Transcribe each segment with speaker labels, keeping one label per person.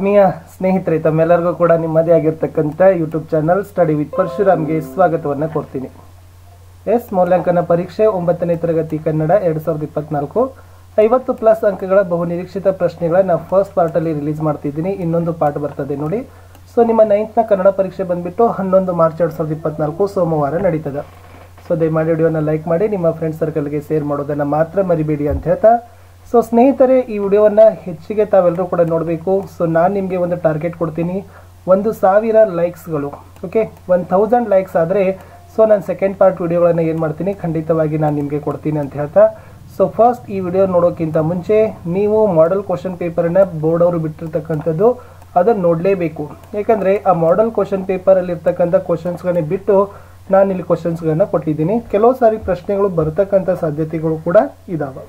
Speaker 1: ಆತ್ಮೀಯ ಸ್ನೇಹಿತರೆ ತಮ್ಮೆಲ್ಲರಿಗೂ ಕೂಡ ನಿಮ್ಮದೇ ಆಗಿರ್ತಕ್ಕಂಥ ಯೂಟ್ಯೂಬ್ ಚಾನಲ್ ಸ್ಟಡಿ ವಿತ್ ಪರಶುರಾಮ್ಗೆ ಸ್ವಾಗತವನ್ನು ಕೊಡ್ತೀನಿ ಎಸ್ ಮೌಲ್ಯಾಂಕನ ಪರೀಕ್ಷೆ ಒಂಬತ್ತನೇ ತರಗತಿ ಕನ್ನಡ ಎರಡು ಸಾವಿರದ ಇಪ್ಪತ್ನಾಲ್ಕು ಐವತ್ತು ಪ್ಲಸ್ ಅಂಕಗಳ ಬಹು ನಿರೀಕ್ಷಿತ ಪ್ರಶ್ನೆಗಳನ್ನ ಫಸ್ಟ್ ಪಾರ್ಟಲ್ಲಿ ರಿಲೀಸ್ ಮಾಡ್ತಿದ್ದೀನಿ ಇನ್ನೊಂದು ಪಾರ್ಟ್ ಬರ್ತದೆ ನೋಡಿ ಸೊ ನಿಮ್ಮ ನೈನ್ತ್ನ ಕನ್ನಡ ಪರೀಕ್ಷೆ ಬಂದ್ಬಿಟ್ಟು ಹನ್ನೊಂದು ಮಾರ್ಚ್ ಎರಡು ಸಾವಿರದ ಇಪ್ಪತ್ನಾಲ್ಕು ಸೋಮವಾರ ನಡೀತದೆ ಸೊ ದಯಮಾಡಿ ವಿಡಿಯೋನ ಲೈಕ್ ಮಾಡಿ ನಿಮ್ಮ ಫ್ರೆಂಡ್ ಸರ್ಕಲ್ಗೆ ಶೇರ್ ಮಾಡೋದನ್ನು ಮಾತ್ರ ಮರಿಬೇಡಿ ಅಂತ ಹೇಳ್ತಾ ಸೊ ಸ್ನೇಹಿತರೆ ಈ ವಿಡಿಯೋವನ್ನು ಹೆಚ್ಚಿಗೆ ತಾವೆಲ್ಲರೂ ಕೂಡ ನೋಡಬೇಕು ಸೊ ನಾನು ನಿಮಗೆ ಒಂದು ಟಾರ್ಗೆಟ್ ಕೊಡ್ತೀನಿ ಒಂದು ಸಾವಿರ ಲೈಕ್ಸ್ಗಳು ಓಕೆ ಒನ್ ಥೌಸಂಡ್ ಲೈಕ್ಸ್ ಆದರೆ ಸೊ ನಾನು ಸೆಕೆಂಡ್ ಪಾರ್ಟ್ ವಿಡಿಯೋಗಳನ್ನು ಏನು ಮಾಡ್ತೀನಿ ಖಂಡಿತವಾಗಿ ನಾನು ನಿಮಗೆ ಕೊಡ್ತೀನಿ ಅಂತ ಹೇಳ್ತಾ ಸೊ ಫಸ್ಟ್ ಈ ವಿಡಿಯೋ ನೋಡೋಕ್ಕಿಂತ ಮುಂಚೆ ನೀವು ಮಾಡೆಲ್ ಕ್ವಶನ್ ಪೇಪರನ್ನ ಬೋರ್ಡ್ ಅವರು ಬಿಟ್ಟಿರ್ತಕ್ಕಂಥದ್ದು ಅದನ್ನು ನೋಡಲೇಬೇಕು ಯಾಕಂದರೆ ಆ ಮಾಡೆಲ್ ಕ್ವಶನ್ ಪೇಪರಲ್ಲಿ ಇರ್ತಕ್ಕಂಥ ಕ್ವಶನ್ಸ್ಗಳನ್ನೇ ಬಿಟ್ಟು ನಾನು ಇಲ್ಲಿ ಕ್ವಶನ್ಸ್ಗಳನ್ನ ಕೊಟ್ಟಿದ್ದೀನಿ ಕೆಲವು ಸಾರಿ ಪ್ರಶ್ನೆಗಳು ಬರ್ತಕ್ಕಂಥ ಸಾಧ್ಯತೆಗಳು ಕೂಡ ಇದಾವೆ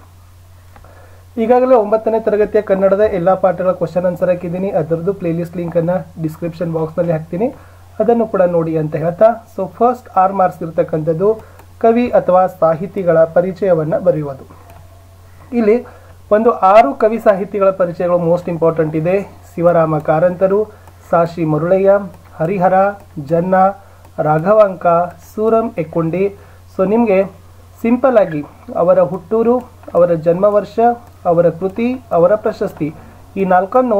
Speaker 1: ಈಗಾಗಲೇ ಒಂಬತ್ತನೇ ತರಗತಿಯ ಕನ್ನಡದ ಎಲ್ಲ ಪಾಠಗಳ ಕ್ವಶನ್ ಆನ್ಸರ್ ಹಾಕಿದ್ದೀನಿ ಅದರದ್ದು ಪ್ಲೇಲಿಸ್ಟ್ ಲಿಂಕನ್ನು ಡಿಸ್ಕ್ರಿಪ್ಷನ್ ಬಾಕ್ಸ್ನಲ್ಲಿ ಹಾಕ್ತೀನಿ ಅದನ್ನು ಕೂಡ ನೋಡಿ ಅಂತ ಹೇಳ್ತಾ ಸೊ ಫಸ್ಟ್ ಆರ್ ಮಾರ್ಕ್ಸ್ ಇರ್ತಕ್ಕಂಥದ್ದು ಕವಿ ಅಥವಾ ಸಾಹಿತಿಗಳ ಪರಿಚಯವನ್ನು ಬರೆಯುವುದು ಇಲ್ಲಿ ಒಂದು ಆರು ಕವಿ ಸಾಹಿತಿಗಳ ಪರಿಚಯಗಳು ಮೋಸ್ಟ್ ಇಂಪಾರ್ಟೆಂಟ್ ಇದೆ ಶಿವರಾಮ ಕಾರಂತರು ಸಾಶಿ ಮರುಳಯ್ಯ ಹರಿಹರ ಜನ್ನ ರಾಘವಾಂಕ ಸೂರಂ ಎಕ್ಕುಂಡಿ ಸೊ ನಿಮಗೆ ಸಿಂಪಲ್ ಆಗಿ ಅವರ ಹುಟ್ಟೂರು ಅವರ ಜನ್ಮ ವರ್ಷ ಅವರ ಕೃತಿ ಅವರ ಪ್ರಶಸ್ತಿ ಈ ನಾಲ್ಕನ್ನು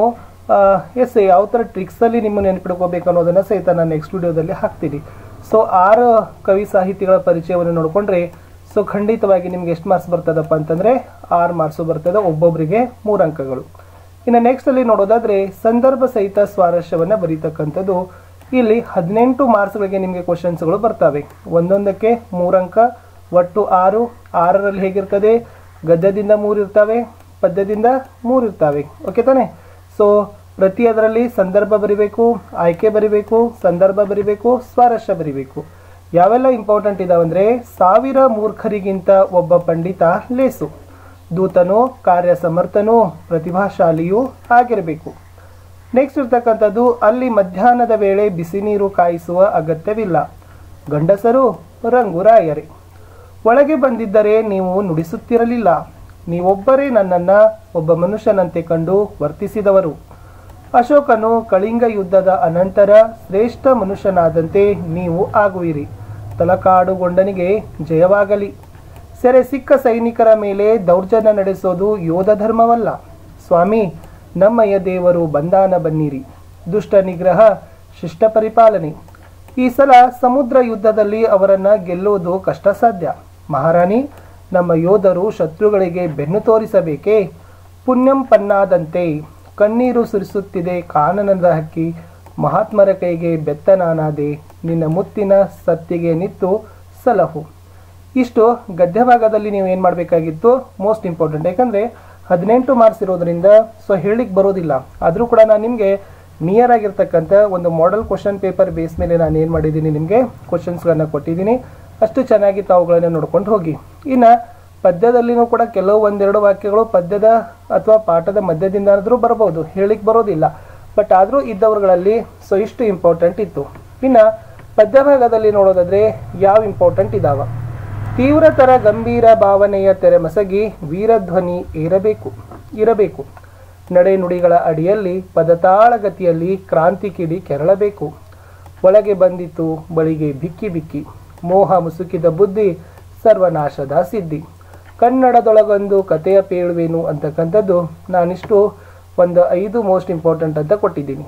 Speaker 1: ಎಸ್ ಯಾವ ಥರ ಟ್ರಿಕ್ಸಲ್ಲಿ ನಿಮ್ಮ ನೆನಪಿಡ್ಕೋಬೇಕು ಅನ್ನೋದನ್ನು ಸಹಿತ ನಾನು ನೆಕ್ಸ್ಟ್ ವಿಡಿಯೋದಲ್ಲಿ ಹಾಕ್ತೀನಿ ಸೊ ಆರು ಕವಿ ಸಾಹಿತಿಗಳ ಪರಿಚಯವನ್ನು ನೋಡಿಕೊಂಡ್ರೆ ಸೊ ಖಂಡಿತವಾಗಿ ನಿಮ್ಗೆ ಎಷ್ಟು ಮಾರ್ಕ್ಸ್ ಬರ್ತದಪ್ಪ ಅಂತಂದರೆ ಆರು ಮಾರ್ಕ್ಸು ಬರ್ತದೆ ಒಬ್ಬೊಬ್ಬರಿಗೆ ಮೂರು ಅಂಕಗಳು ಇನ್ನು ನೆಕ್ಸ್ಟಲ್ಲಿ ನೋಡೋದಾದರೆ ಸಂದರ್ಭ ಸಹಿತ ಸ್ವಾರಸ್ಯವನ್ನು ಬರೀತಕ್ಕಂಥದ್ದು ಇಲ್ಲಿ ಹದಿನೆಂಟು ಮಾರ್ಕ್ಸ್ಗಳಿಗೆ ನಿಮಗೆ ಕ್ವಶನ್ಸ್ಗಳು ಬರ್ತವೆ ಒಂದೊಂದಕ್ಕೆ ಮೂರಂಕ ಒಟ್ಟು ಆರು ಆರರಲ್ಲಿ ಹೇಗಿರ್ತದೆ ಗದ್ಯದಿಂದ ಮೂರು ಇರ್ತವೆ ಪದ್ಯದಿಂದ ಮೂರು ಇರ್ತವೆ ಓಕೆ ತಾನೆ ಸೊ ಪ್ರತಿ ಅದರಲ್ಲಿ ಸಂದರ್ಭ ಬರಿಬೇಕು ಆಯ್ಕೆ ಬರಿಬೇಕು ಸಂದರ್ಭ ಬರಿಬೇಕು ಸ್ವಾರಸ್ಯ ಬರಿಬೇಕು ಯಾವೆಲ್ಲ ಇಂಪಾರ್ಟೆಂಟ್ ಇದಾವಂದ್ರೆ ಸಾವಿರ ಮೂರ್ಖರಿಗಿಂತ ಒಬ್ಬ ಪಂಡಿತ ಲೇಸು ದೂತನು ಕಾರ್ಯ ಸಮರ್ಥನೂ ಪ್ರತಿಭಾಶಾಲಿಯೂ ಆಗಿರಬೇಕು ನೆಕ್ಸ್ಟ್ ಇರ್ತಕ್ಕಂಥದ್ದು ಅಲ್ಲಿ ಮಧ್ಯಾಹ್ನದ ವೇಳೆ ಬಿಸಿ ನೀರು ಕಾಯಿಸುವ ಅಗತ್ಯವಿಲ್ಲ ಗಂಡಸರು ರಂಗುರಾಯರೇ ಒಳಗೆ ಬಂದಿದ್ದರೆ ನೀವು ನುಡಿಸುತ್ತಿರಲಿಲ್ಲ ನೀವೊಬ್ಬರೇ ನನ್ನನ್ನು ಒಬ್ಬ ಮನುಷ್ಯನಂತೆ ಕಂಡು ವರ್ತಿಸಿದವರು ಅಶೋಕನು ಕಳಿಂಗ ಯುದ್ಧದ ಅನಂತರ ಶ್ರೇಷ್ಠ ಮನುಷ್ಯನಾದಂತೆ ನೀವು ಆಗುವಿರಿ ತಲಕಾಡುಗೊಂಡನಿಗೆ ಜಯವಾಗಲಿ ಸೆರೆ ಸಿಕ್ಕ ಸೈನಿಕರ ಮೇಲೆ ದೌರ್ಜನ್ಯ ನಡೆಸೋದು ಯೋಧ ಧರ್ಮವಲ್ಲ ಸ್ವಾಮಿ ನಮ್ಮಯ್ಯ ದೇವರು ಬಂದಾನ ಬನ್ನಿರಿ ದುಷ್ಟ ನಿಗ್ರಹ ಶಿಷ್ಟ ಪರಿಪಾಲನೆ ಈ ಸಲ ಸಮುದ್ರ ಯುದ್ಧದಲ್ಲಿ ಅವರನ್ನ ಗೆಲ್ಲುವುದು ಕಷ್ಟ ಸಾಧ್ಯ ಮಹಾರಾಣಿ ನಮ್ಮ ಯೋಧರು ಶತ್ರುಗಳಿಗೆ ಬೆನ್ನು ತೋರಿಸಬೇಕೇ ಪುಣ್ಯಂ ಪನ್ನಾದಂತೆ ಕಣ್ಣೀರು ಸುರಿಸುತ್ತಿದೆ ಕಾನನದ ಹಕ್ಕಿ ಮಹಾತ್ಮರ ಕೈಗೆ ಬೆತ್ತನಾನಾದೆ ನಿನ್ನ ಮುತ್ತಿನ ಸತ್ತಿಗೆ ನಿತ್ತು ಸಲಹು ಇಷ್ಟು ಗದ್ಯ ಭಾಗದಲ್ಲಿ ನೀವು ಏನು ಮಾಡಬೇಕಾಗಿತ್ತು ಮೋಸ್ಟ್ ಇಂಪಾರ್ಟೆಂಟ್ ಯಾಕಂದರೆ ಹದಿನೆಂಟು ಮಾರ್ಕ್ಸ್ ಇರೋದ್ರಿಂದ ಸೊ ಹೇಳಿಕ್ಕೆ ಬರೋದಿಲ್ಲ ಆದರೂ ಕೂಡ ನಾನು ನಿಮಗೆ ನಿಯರ್ ಆಗಿರ್ತಕ್ಕಂಥ ಒಂದು ಮಾಡೆಲ್ ಕ್ವಶನ್ ಪೇಪರ್ ಬೇಸ್ ಮೇಲೆ ನಾನು ಏನು ಮಾಡಿದ್ದೀನಿ ನಿಮಗೆ ಕ್ವಶನ್ಸ್ಗಳನ್ನು ಕೊಟ್ಟಿದ್ದೀನಿ ಅಷ್ಟು ಚೆನ್ನಾಗಿ ತಾವುಗಳನ್ನು ನೋಡ್ಕೊಂಡು ಹೋಗಿ ಇನ್ನು ಪದ್ಯದಲ್ಲಿನೂ ಕೂಡ ಕೆಲವು ಒಂದೆರಡು ವಾಕ್ಯಗಳು ಪದ್ಯದ ಅಥವಾ ಪಾಠದ ಮಧ್ಯದಿಂದಾದ್ರೂ ಬರಬಹುದು ಹೇಳಿಕ್ಕೆ ಬರೋದಿಲ್ಲ ಬಟ್ ಆದರೂ ಇದ್ದವರುಗಳಲ್ಲಿ ಸೊ ಇಷ್ಟು ಇಂಪಾರ್ಟೆಂಟ್ ಇತ್ತು ಇನ್ನು ಪದ್ಯ ಭಾಗದಲ್ಲಿ ನೋಡೋದಾದ್ರೆ ಯಾವ ಇಂಪಾರ್ಟೆಂಟ್ ಇದಾವ ತೀವ್ರತರ ಗಂಭೀರ ಭಾವನೆಯ ತೆರೆ ಮಸಗಿ ವೀರಧ್ವನಿ ಏರಬೇಕು ಇರಬೇಕು ನಡೆನುಡಿಗಳ ಅಡಿಯಲ್ಲಿ ಪದತಾಳಗತಿಯಲ್ಲಿ ಕ್ರಾಂತಿ ಕಿಡಿ ಕೆರಳಬೇಕು ಒಳಗೆ ಬಂದಿತು ಬಳಿಗೆ ಬಿಕ್ಕಿ ಬಿಕ್ಕಿ ಮೋಹ ಮುಸುಕಿದ ಬುದ್ಧಿ ಸರ್ವನಾಶದ ಸಿದ್ಧಿ ಕನ್ನಡದೊಳಗೊಂದು ಕಥೆಯ ಪೇಳುವೇನು ಅಂತಕ್ಕಂಥದ್ದು ನಾನಿಷ್ಟು ಒಂದು ಐದು ಮೋಸ್ಟ್ ಇಂಪಾರ್ಟೆಂಟ್ ಅಂತ ಕೊಟ್ಟಿದ್ದೀನಿ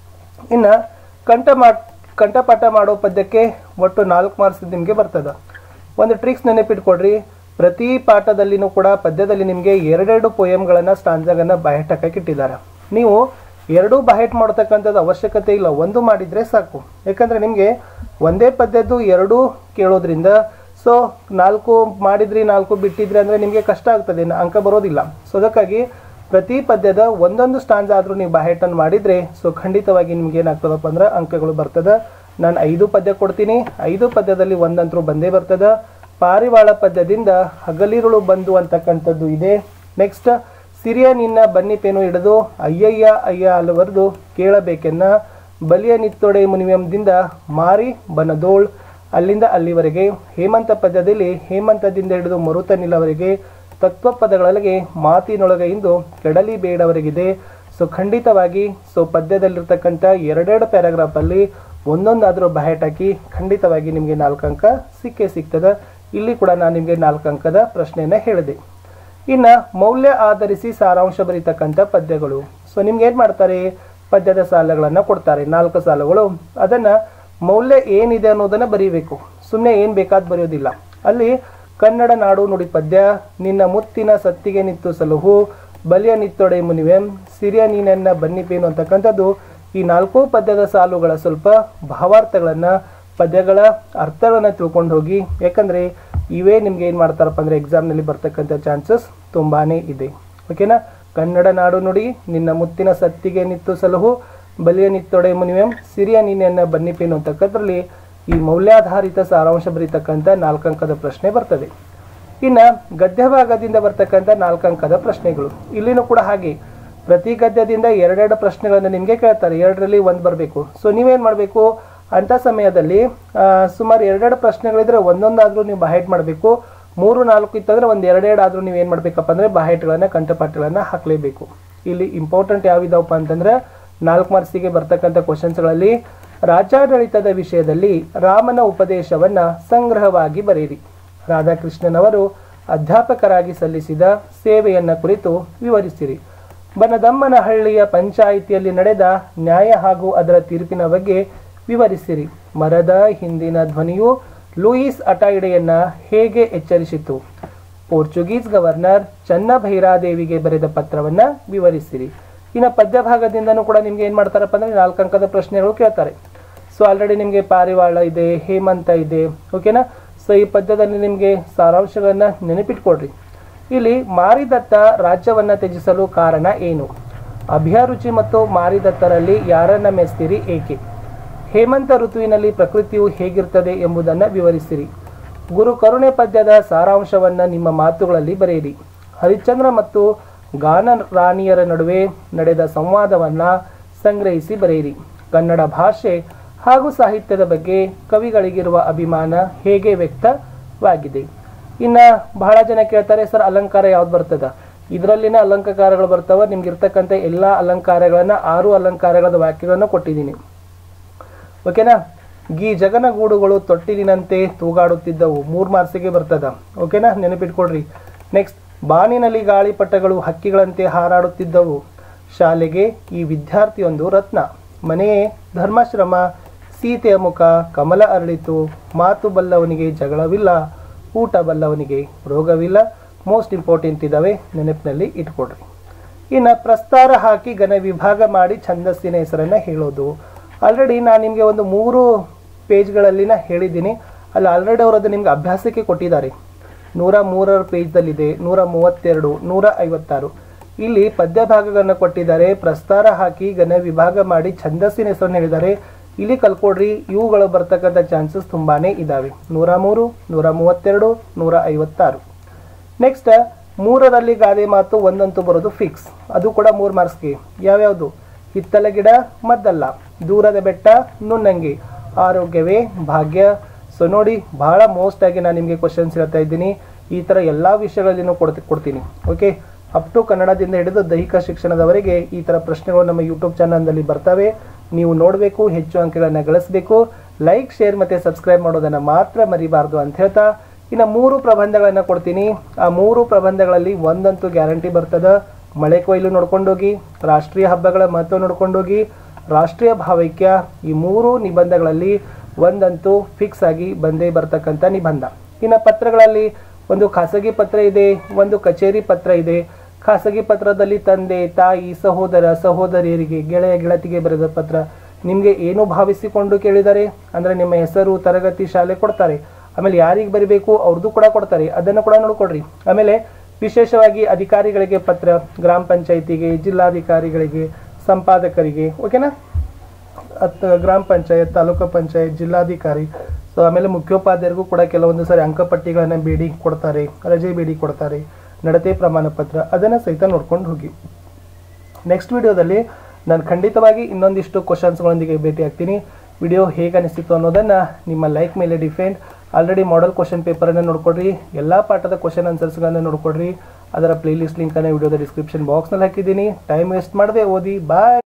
Speaker 1: ಇನ್ನು ಕಂಠ ಮಾ ಕಂಠಪಾಠ ಮಾಡೋ ಪದ್ಯಕ್ಕೆ ಒಟ್ಟು ನಾಲ್ಕು ಮಾರ್ಕ್ಸ್ ನಿಮಗೆ ಬರ್ತದೆ ಒಂದು ಟ್ರಿಕ್ಸ್ ನೆನಪಿಟ್ಕೊಡ್ರಿ ಪ್ರತಿ ಪಾಠದಲ್ಲಿನೂ ಕೂಡ ಪದ್ಯದಲ್ಲಿ ನಿಮಗೆ ಎರಡೆರಡು ಪೊಯಮ್ಗಳನ್ನು ಸ್ಟಾಂಜಾಗನ್ನು ಬಯಟ್ ಹಾಕಕ್ಕೆ ಇಟ್ಟಿದ್ದಾರೆ ನೀವು ಎರಡೂ ಬಹೆಟ್ ಮಾಡತಕ್ಕಂಥದ್ದು ಅವಶ್ಯಕತೆ ಇಲ್ಲ ಒಂದು ಮಾಡಿದರೆ ಸಾಕು ಯಾಕಂದರೆ ನಿಮಗೆ ಒಂದೇ ಪದ್ಯದ್ದು ಎರಡೂ ಕೇಳೋದ್ರಿಂದ ಸೊ ನಾಲ್ಕು ಮಾಡಿದ್ರಿ ನಾಲ್ಕು ಬಿಟ್ಟಿದ್ರಿ ಅಂದರೆ ನಿಮಗೆ ಕಷ್ಟ ಆಗ್ತದೆ ಅಂಕ ಬರೋದಿಲ್ಲ ಸೊ ಅದಕ್ಕಾಗಿ ಪ್ರತಿ ಪದ್ಯದ ಒಂದೊಂದು ಸ್ಟಾಂಜ್ ಆದರೂ ನೀವು ಬಹೆಟನ್ನು ಮಾಡಿದರೆ ಸೊ ಖಂಡಿತವಾಗಿ ನಿಮ್ಗೆ ಏನಾಗ್ತದಪ್ಪ ಅಂದ್ರೆ ಅಂಕಗಳು ಬರ್ತದೆ ನಾನು ಐದು ಪದ್ಯ ಕೊಡ್ತೀನಿ ಐದು ಪದ್ಯದಲ್ಲಿ ಒಂದಂತರೂ ಬಂದೇ ಬರ್ತದೆ ಪಾರಿವಾಳ ಪದ್ಯದಿಂದ ಹಗಲಿರುಳು ಬಂದು ಅಂತಕ್ಕಂಥದ್ದು ಇದೆ ನೆಕ್ಸ್ಟ್ ಸಿರಿಯ ನಿನ್ನ ಬನ್ನಿಪೇನು ಹಿಡಿದು ಅಯ್ಯಯ್ಯ ಅಯ್ಯ ಅಲ್ಲವರೆದು ಕೇಳಬೇಕೆನ್ನ ಬಲಿಯ ನಿತ್ತೊಡೆ ಮುನಿಯಂದಿಂದ ಮಾರಿ ಬನದೋಳ್ ಅಲ್ಲಿಂದ ಅಲ್ಲಿವರೆಗೆ ಹೇಮಂತ ಪದ್ಯದಲ್ಲಿ ಹೇಮಂತದಿಂದ ಹಿಡಿದು ಮರುತ ನಿಲವರೆಗೆ ತತ್ವ ಪದಗಳೊಳಗೆ ಮಾತಿನೊಳಗೆ ಇಂದು ಕೆಡಲಿ ಬೇಡವರೆಗಿದೆ ಸೊ ಖಂಡಿತವಾಗಿ ಸೊ ಪದ್ಯದಲ್ಲಿರ್ತಕ್ಕಂಥ ಎರಡೆರಡು ಪ್ಯಾರಾಗ್ರಾಫಲ್ಲಿ ಒಂದೊಂದಾದರೂ ಬಹೆಟ್ ಹಾಕಿ ಖಂಡಿತವಾಗಿ ನಿಮಗೆ ನಾಲ್ಕು ಅಂಕ ಸಿಕ್ಕೇ ಸಿಗ್ತದೆ ಇಲ್ಲಿ ಕೂಡ ನಾನು ನಿಮಗೆ ನಾಲ್ಕು ಅಂಕದ ಪ್ರಶ್ನೆಯನ್ನು ಹೇಳಿದೆ ಇನ್ನು ಮೌಲ್ಯ ಆಧರಿಸಿ ಸಾರಾಂಶ ಬರೀತಕ್ಕಂಥ ಪದ್ಯಗಳು ಸೊ ನಿಮ್ಗೆ ಏನು ಮಾಡ್ತಾರೆ ಪದ್ಯದ ಸಾಲುಗಳನ್ನು ಕೊಡ್ತಾರೆ ನಾಲ್ಕು ಸಾಲುಗಳು ಅದನ್ನು ಮೌಲ್ಯ ಏನಿದೆ ಅನ್ನೋದನ್ನು ಬರೀಬೇಕು ಸುಮ್ಮನೆ ಏನು ಬೇಕಾದ್ ಬರೆಯೋದಿಲ್ಲ ಅಲ್ಲಿ ಕನ್ನಡ ನಾಡು ನುಡಿ ಪದ್ಯ ನಿನ್ನ ಮುತ್ತಿನ ಸತ್ತಿಗೆ ನಿತ್ತು ಸಲಹು ಬಲಿಯ ನಿತ್ತೊಡೆ ಮುನಿವೆ ಸಿರಿಯ ನೀನೆನ್ನ ಬನ್ನಿಪೇನು ಅಂತಕ್ಕಂಥದ್ದು ಈ ನಾಲ್ಕು ಪದ್ಯದ ಸಾಲುಗಳ ಸ್ವಲ್ಪ ಭಾವಾರ್ಥಗಳನ್ನು ಪದ್ಯಗಳ ಅರ್ಥಗಳನ್ನು ತಿಳ್ಕೊಂಡು ಹೋಗಿ ಯಾಕಂದರೆ ಇವೇ ನಿಮ್ಗೆ ಏನು ಮಾಡ್ತಾರಪ್ಪ ಅಂದರೆ ಎಕ್ಸಾಮ್ನಲ್ಲಿ ಬರ್ತಕ್ಕಂಥ ಚಾನ್ಸಸ್ ತುಂಬಾ ಇದೆ ಓಕೆನಾ ಕನ್ನಡ ನಾಡು ನುಡಿ ನಿನ್ನ ಮುತ್ತಿನ ಸತ್ತಿಗೆ ನಿತ್ತು ಸಲಹು ಬಲಿಯ ನಿತ್ತೊಡೆ ಮುನಿವೆಂ ಸಿರಿಯ ನೀನೆನ್ನ ಬನ್ನಿಪೇನು ಅಂತಕ್ಕಂಥದ್ರಲ್ಲಿ ಈ ಮೌಲ್ಯಾಧಾರಿತ ಸಾರಾಂಶ ಬರೀತಕ್ಕಂಥ ನಾಲ್ಕಂಕದ ಪ್ರಶ್ನೆ ಬರ್ತದೆ ಇನ್ನು ಗದ್ಯ ಭಾಗದಿಂದ ಬರ್ತಕ್ಕಂಥ ನಾಲ್ಕಂಕದ ಪ್ರಶ್ನೆಗಳು ಇಲ್ಲಿನೂ ಕೂಡ ಹಾಗೆ ಪ್ರತಿ ಗದ್ಯದಿಂದ ಎರಡೆರಡು ಪ್ರಶ್ನೆಗಳನ್ನು ನಿಮಗೆ ಕೇಳ್ತಾರೆ ಎರಡರಲ್ಲಿ ಒಂದು ಬರಬೇಕು ಸೊ ನೀವೇನು ಮಾಡಬೇಕು ಅಂಥ ಸಮಯದಲ್ಲಿ ಆ, ಸುಮಾರು ಎರಡೆರಡು ಪ್ರಶ್ನೆಗಳಿದ್ರೆ ಒಂದೊಂದಾದರೂ ನೀವು ಬಹೆಟ್ ಮಾಡಬೇಕು ಮೂರು ನಾಲ್ಕು ಇತ್ತಂದ್ರೆ ಒಂದು ಎರಡೆರಡು ಆದರೂ ನೀವು ಏನು ಮಾಡಬೇಕಪ್ಪ ಅಂದರೆ ಬಹೆಟ್ಗಳನ್ನು ಕಂಠಪಾಠಗಳನ್ನು ಹಾಕಲೇಬೇಕು ಇಲ್ಲಿ ಇಂಪಾರ್ಟೆಂಟ್ ಯಾವಿದಾವಪ್ಪ ಅಂತಂದ್ರೆ ನಾಲ್ಕು ಮಾರ್ಕ್ಸಿಗೆ ಬರ್ತಕ್ಕಂಥ ಕ್ವಶನ್ಸ್ಗಳಲ್ಲಿ ರಾಜ್ಯಾಡಳಿತದ ವಿಷಯದಲ್ಲಿ ರಾಮನ ಉಪದೇಶವನ್ನ ಸಂಗ್ರಹವಾಗಿ ಬರೆಯಿರಿ ರಾಧಾಕೃಷ್ಣನವರು ಅಧ್ಯಾಪಕರಾಗಿ ಸಲ್ಲಿಸಿದ ಸೇವೆಯನ್ನ ಕುರಿತು ವಿವರಿಸಿರಿ ಬನದಮ್ಮನಹಳ್ಳಿಯ ಪಂಚಾಯಿತಿಯಲ್ಲಿ ನಡೆದ ನ್ಯಾಯ ಹಾಗೂ ಅದರ ತೀರ್ಪಿನ ಬಗ್ಗೆ ವಿವರಿಸಿರಿ ಮರದ ಹಿಂದಿನ ಧ್ವನಿಯು ಲೂಯಿಸ್ ಅಟೈಡೆಯನ್ನ ಹೇಗೆ ಎಚ್ಚರಿಸಿತು ಪೋರ್ಚುಗೀಸ್ ಗವರ್ನರ್ ಚನ್ನಭೈರಾದೇವಿಗೆ ಬರೆದ ಪತ್ರವನ್ನ ವಿವರಿಸಿರಿ ಇನ್ನು ಪದ್ಯ ಭಾಗದಿಂದನೂ ಕೂಡ ನಿಮ್ಗೆ ಏನ್ ಮಾಡ್ತಾರಪ್ಪ ಅಂದ್ರೆ ನಾಲ್ಕು ಅಂಕದ ಪ್ರಶ್ನೆಗಳು ಕೇಳ್ತಾರೆ ಸೊ ಆಲ್ರೆಡಿ ನಿಮಗೆ ಪಾರಿವಾಳ ಇದೆ ಹೇಮಂತ ಇದೆ ಓಕೆನಾ ಸೊ ಈ ಪದ್ಯದಲ್ಲಿ ನಿಮಗೆ ಸಾರಾಂಶಗಳನ್ನ ನೆನಪಿಟ್ಕೊಡ್ರಿ ಇಲ್ಲಿ ಮಾರಿದತ್ತ ರಾಜ್ಯವನ್ನ ತ್ಯಜಿಸಲು ಕಾರಣ ಏನು ಅಭಿಯಾರುಚಿ ಮತ್ತು ಮಾರಿದತ್ತರಲ್ಲಿ ಯಾರನ್ನ ಮೆಚ್ತೀರಿ ಏಕೆ ಹೇಮಂತ ಋತುವಿನಲ್ಲಿ ಪ್ರಕೃತಿಯು ಹೇಗಿರ್ತದೆ ಎಂಬುದನ್ನು ವಿವರಿಸಿರಿ ಗುರು ಕರುಣೆ ಪದ್ಯದ ಸಾರಾಂಶವನ್ನ ನಿಮ್ಮ ಮಾತುಗಳಲ್ಲಿ ಬರೆಯಿರಿ ಹರಿಶ್ಚಂದ್ರ ಮತ್ತು ಗಾನ ರಾಣಿಯರ ನಡುವೆ ನಡೆದ ಸಂವಾದವನ್ನ ಸಂಗ್ರಹಿಸಿ ಬರೆಯಿರಿ ಕನ್ನಡ ಭಾಷೆ ಹಾಗೂ ಸಾಹಿತ್ಯದ ಬಗ್ಗೆ ಕವಿಗಳಿಗಿರುವ ಅಭಿಮಾನ ಹೇಗೆ ವ್ಯಕ್ತವಾಗಿದೆ ಇನ್ನ ಬಹಳ ಜನ ಕೇಳ್ತಾರೆ ಸರ್ ಅಲಂಕಾರ ಯಾವ್ದು ಬರ್ತದ ಇದರಲ್ಲಿನ ಅಲಂಕಾರಗಳು ಬರ್ತಾವ ನಿಮ್ಗೆ ಇರ್ತಕ್ಕಂಥ ಎಲ್ಲಾ ಅಲಂಕಾರಗಳನ್ನ ಆರು ಅಲಂಕಾರಗಳ ವಾಕ್ಯಗಳನ್ನು ಕೊಟ್ಟಿದ್ದೀನಿ ಓಕೆನಾ ಗೀ ಜಗನಗೂಡುಗಳು ತೊಟ್ಟಿಲಿನಂತೆ ತೂಗಾಡುತ್ತಿದ್ದವು ಮೂರ್ ಮಾರ್ಕ್ಸಿಗೆ ಬರ್ತದ ಓಕೆನಾ ನೆನಪಿಟ್ಕೊಡ್ರಿ ನೆಕ್ಸ್ಟ್ ಬಾನಿನಲ್ಲಿ ಗಾಳಿಪಟಗಳು ಹಕ್ಕಿಗಳಂತೆ ಹಾರಾಡುತ್ತಿದ್ದವು ಶಾಲೆಗೆ ಈ ವಿದ್ಯಾರ್ಥಿಯೊಂದು ರತ್ನ ಮನೆಯೇ ಧರ್ಮಾಶ್ರಮ ಸೀತೆಯ ಮುಖ ಕಮಲ ಅರಳಿತು ಮಾತು ಬಲ್ಲವನಿಗೆ ಜಗಳವಿಲ್ಲ ಊಟ ಬಲ್ಲವನಿಗೆ ರೋಗವಿಲ್ಲ ಮೋಸ್ಟ್ ಇಂಪಾರ್ಟೆಂಟ್ ಇದಾವೆ ನೆನಪಿನಲ್ಲಿ ಇಟ್ಕೊಡ್ರಿ ಇನ್ನು ಪ್ರಸ್ತಾರ ಹಾಕಿ ಘನ ವಿಭಾಗ ಮಾಡಿ ಛಂದಸ್ಸಿನ ಹೆಸರನ್ನ ಹೇಳೋದು ಆಲ್ರೆಡಿ ನಾನು ನಿಮಗೆ ಒಂದು ಮೂರು ಪೇಜ್ಗಳಲ್ಲಿನ ಹೇಳಿದ್ದೀನಿ ಅಲ್ಲಿ ಆಲ್ರೆಡಿ ಅವರು ಅದು ನಿಮ್ಗೆ ಅಭ್ಯಾಸಕ್ಕೆ ಕೊಟ್ಟಿದ್ದಾರೆ ನೂರ ಮೂರರ ಪೇಜ್ದಲ್ಲಿದೆ ನೂರ ಮೂವತ್ತೆರಡು ನೂರ ಐವತ್ತಾರು ಇಲ್ಲಿ ಪದ್ಯ ಭಾಗಗಳನ್ನು ಕೊಟ್ಟಿದ್ದಾರೆ ಪ್ರಸ್ತಾರ ಹಾಕಿ ಘನ ವಿಭಾಗ ಮಾಡಿ ಛಂದಸ್ಸಿನ ಹೆಸರನ್ನು ಹೇಳಿದ್ದಾರೆ ಇಲ್ಲಿ ಕಲ್ಕೊಡ್ರಿ ಇವುಗಳು ಬರ್ತಕ್ಕಂಥ ಚಾನ್ಸಸ್ ತುಂಬಾನೇ ಇದಾವೆ ನೂರ ಮೂರು ನೂರ ಮೂವತ್ತೆರಡು ನೂರ ಐವತ್ತಾರು ನೆಕ್ಸ್ಟ್ ಮೂರರಲ್ಲಿ ಗಾದೆ ಮಾತು ಒಂದಂತೂ ಬರೋದು ಫಿಕ್ಸ್ ಅದು ಕೂಡ ಮೂರು ಮಾರ್ಕ್ಸ್ಗೆ ಯಾವ್ಯಾವುದು ಹಿತ್ತಲ ಗಿಡ ಮದ್ದಲ್ಲ ದೂರದ ಬೆಟ್ಟ ನುಣ್ಣಂಗಿ ಆರೋಗ್ಯವೇ ಭಾಗ್ಯ ಸೊ ನೋಡಿ ಬಹಳ ಮೋಸ್ಟ್ ಆಗಿ ನಾನು ನಿಮಗೆ ಕ್ವಶನ್ಸ್ ಹೇಳ್ತಾ ಇದ್ದೀನಿ ಈ ಥರ ಎಲ್ಲ ವಿಷಯಗಳಲ್ಲಿನೂ ಕೊಡ್ತಿ ಕೊಡ್ತೀನಿ ಓಕೆ ಅಪ್ ಟು ಕನ್ನಡದಿಂದ ಹಿಡಿದು ದೈಹಿಕ ಶಿಕ್ಷಣದವರೆಗೆ ಈ ಥರ ಪ್ರಶ್ನೆಗಳು ನಮ್ಮ ಯೂಟ್ಯೂಬ್ ಚಾನಲ್ನಲ್ಲಿ ಬರ್ತವೆ ನೀವು ನೋಡಬೇಕು ಹೆಚ್ಚು ಅಂಕಗಳನ್ನು ಗಳಿಸಬೇಕು ಲೈಕ್ ಶೇರ್ ಮತ್ತು ಸಬ್ಸ್ಕ್ರೈಬ್ ಮಾಡೋದನ್ನು ಮಾತ್ರ ಮರಿಬಾರ್ದು ಅಂತ ಹೇಳ್ತಾ ಇನ್ನು ಮೂರು ಪ್ರಬಂಧಗಳನ್ನು ಕೊಡ್ತೀನಿ ಆ ಮೂರು ಪ್ರಬಂಧಗಳಲ್ಲಿ ಒಂದಂತೂ ಗ್ಯಾರಂಟಿ ಬರ್ತದ ಮಳೆ ಕೊಯ್ಲು ನೋಡ್ಕೊಂಡೋಗಿ ರಾಷ್ಟ್ರೀಯ ಹಬ್ಬಗಳ ಮಹತ್ವ ನೋಡ್ಕೊಂಡೋಗಿ ರಾಷ್ಟ್ರೀಯ ಭಾವೈಕ್ಯ ಈ ಮೂರು ನಿಬಂಧಗಳಲ್ಲಿ ಒಂದಂತೂ ಫಿಕ್ಸ್ ಆಗಿ ಬಂದೇ ಬರ್ತಕ್ಕಂಥ ನಿಬಂಧ ಇನ್ನು ಪತ್ರಗಳಲ್ಲಿ ಒಂದು ಖಾಸಗಿ ಪತ್ರ ಇದೆ ಒಂದು ಕಚೇರಿ ಪತ್ರ ಇದೆ ಖಾಸಗಿ ಪತ್ರದಲ್ಲಿ ತಂದೆ ತಾಯಿ ಸಹೋದರ ಸಹೋದರಿಯರಿಗೆ ಗೆಳೆಯ ಗೆಳತಿಗೆ ಬರೆದ ಪತ್ರ ನಿಮಗೆ ಏನು ಭಾವಿಸಿಕೊಂಡು ಕೇಳಿದ್ದಾರೆ ಅಂದರೆ ನಿಮ್ಮ ಹೆಸರು ತರಗತಿ ಶಾಲೆ ಕೊಡ್ತಾರೆ ಆಮೇಲೆ ಯಾರಿಗೆ ಬರಿಬೇಕು ಅವ್ರದ್ದು ಕೂಡ ಕೊಡ್ತಾರೆ ಅದನ್ನು ಕೂಡ ನೋಡ್ಕೊಡ್ರಿ ಆಮೇಲೆ ವಿಶೇಷವಾಗಿ ಅಧಿಕಾರಿಗಳಿಗೆ ಪತ್ರ ಗ್ರಾಮ ಪಂಚಾಯಿತಿಗೆ ಜಿಲ್ಲಾಧಿಕಾರಿಗಳಿಗೆ ಸಂಪಾದಕರಿಗೆ ಓಕೆನಾ ಅತ್ ಗ್ರಾಮ ಪಂಚಾಯತ್ ತಾಲೂಕು ಪಂಚಾಯತ್ ಜಿಲ್ಲಾಧಿಕಾರಿ ಸೊ ಆಮೇಲೆ ಮುಖ್ಯೋಪಾಧ್ಯಾಯರಿಗೂ ಕೂಡ ಕೆಲವೊಂದು ಸಾರಿ ಅಂಕಪಟ್ಟಿಗಳನ್ನು ಬೇಡಿ ಕೊಡ್ತಾರೆ ರಜೆ ಬೇಡಿ ಕೊಡ್ತಾರೆ ನಡತೆ ಪ್ರಮಾಣ ಪತ್ರ ಅದನ್ನು ಸಹಿತ ನೋಡ್ಕೊಂಡು ಹೋಗಿ ನೆಕ್ಸ್ಟ್ ವಿಡಿಯೋದಲ್ಲಿ ನಾನು ಖಂಡಿತವಾಗಿ ಇನ್ನೊಂದಿಷ್ಟು ಕ್ವಶನ್ಸ್ಗಳೊಂದಿಗೆ ಭೇಟಿ ಆಗ್ತೀನಿ ವಿಡಿಯೋ ಹೇಗೆ ಅನಿಸ್ತಿತ್ತು ಅನ್ನೋದನ್ನು ನಿಮ್ಮ ಲೈಕ್ ಮೇಲೆ ಡಿಫೆಂಡ್ ಆಲ್ರೆಡಿ ಮಾಡೆಲ್ ಕ್ವಶನ್ ಪೇಪರನ್ನು ನೋಡ್ಕೊಡ್ರಿ ಎಲ್ಲ ಪಾಠದ ಕ್ವಶನ್ ಆನ್ಸರ್ಸ್ಗಳನ್ನು ನೋಡ್ಕೊಡ್ರಿ ಅದರ ಪ್ಲೇಲಿಸ್ಟ್ ಲಿಂಕನ್ನು ವಿಡಿಯೋದ ಡಿಸ್ಕ್ರಿಪ್ಷನ್ ಬಾಕ್ಸ್ನಲ್ಲಿ ಹಾಕಿದ್ದೀನಿ ಟೈಮ್ ವೇಸ್ಟ್ ಮಾಡದೆ ಓದಿ ಬಾಯ್